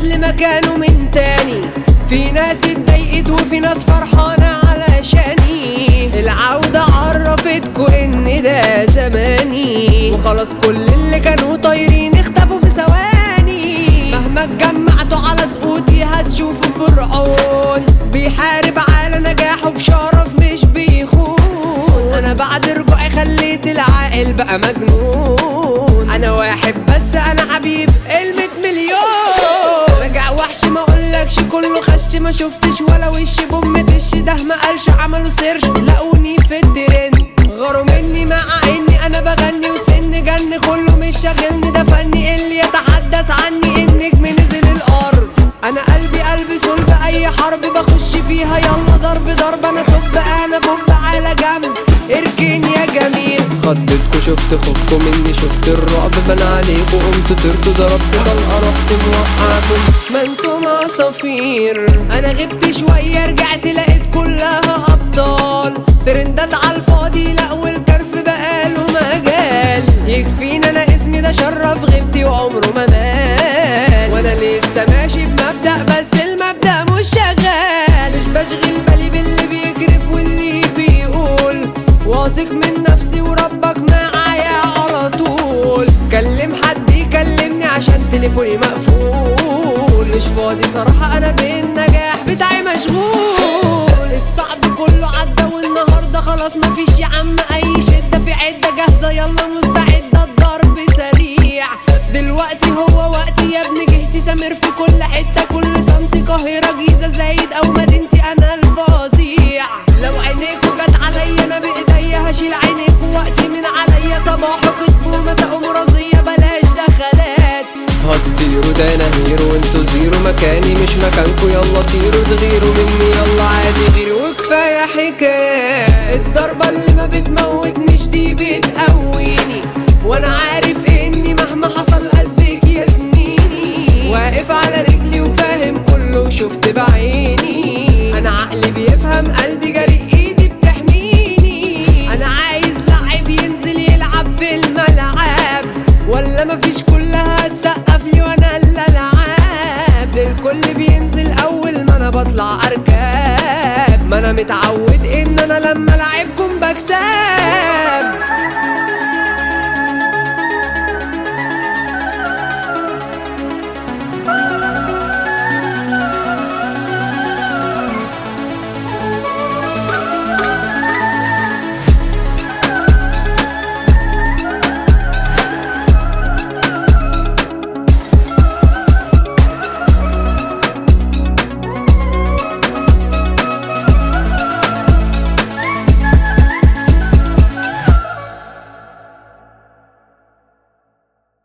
قبل ما كانوا من تاني في ناس اتضايقت وفي ناس فرحانة علشاني العودة عرفتكوا ان ده زماني وخلاص كل اللي كانوا طايرين اختفوا في ثواني مهما اتجمعتوا على سقوطي هتشوفوا فرعون بيحارب على نجاحه بشرف مش بيخون انا بعد رجوعي خليت العاقل بقى مجنون انا واحد بس انا حبيب الميت مليون رجع وحش ما اقولكش كله خش ما شفتش ولا وش بوم دش ده ما قالش عملوا سيرش لقوني في الترند غاروا مني مع اني انا بغني وسن جن كله مش شاغلني ده فني اللي يتحدث عني النجم نزل الارض انا قلبي قلبي صلب اي حرب بخش فيها يلا ضرب ضرب انا طب انا بوب على جنب اركن يا جميل خضتكوا شفت خوفكوا مني شفت الرعب بان عليكوا قمت طرت ضربت طلقه رحت موقعكم ما انتم عصافير انا غبت شويه رجعت لقيت كلها ابطال ترندات على الفاضي لا والكرف بقاله مجال يكفينا انا اسمي ده شرف غبتي وعمره ما مال وانا لسه ماشي بمبدأ بس المبدأ مش شغال مش بشغل بالي باللي بيجرف واللي بيقول واثق من نفسي وربك معايا على طول كلم حد يكلمني عشان تليفوني مقفول مش فاضي صراحة انا بالنجاح بتاعي مشغول الصعب كله عدى والنهاردة خلاص مفيش يا عم اي شدة في عدة جاهزة يلا مستعدة الضرب سريع دلوقتي هو وقتي يا ابني جهتي سامر في كل حتة كل سنتي قاهرة جيزة زايد او مدينتي انا الفظيع لو عينيكوا جت عليا انا بايديا هشيل عينيكوا وقتي من عليا صباح كتب ومساء مرازية بلاش دخلات هتطيروا ده انا هيرو وانتوا زيرو مكاني مش مكانكوا يلا طيروا تغيروا مني يلا عادي غيروا وكفايه حكايات الضربه اللي ما بتموتنيش دي بتقويني وانا عارف اني مهما حصل قدك يا سنيني واقف على رجلي وفاهم كله وشفت بعيني انا عقلي بيفهم قلبي جري ايدي بتحميني انا عايز لاعب ينزل يلعب في الملعب ولا مفيش كلها تسقف لي وانا اللي العاب الكل بينزل اول ما انا بطلع اركاب ما انا متعود ان انا لما العبكم بكسب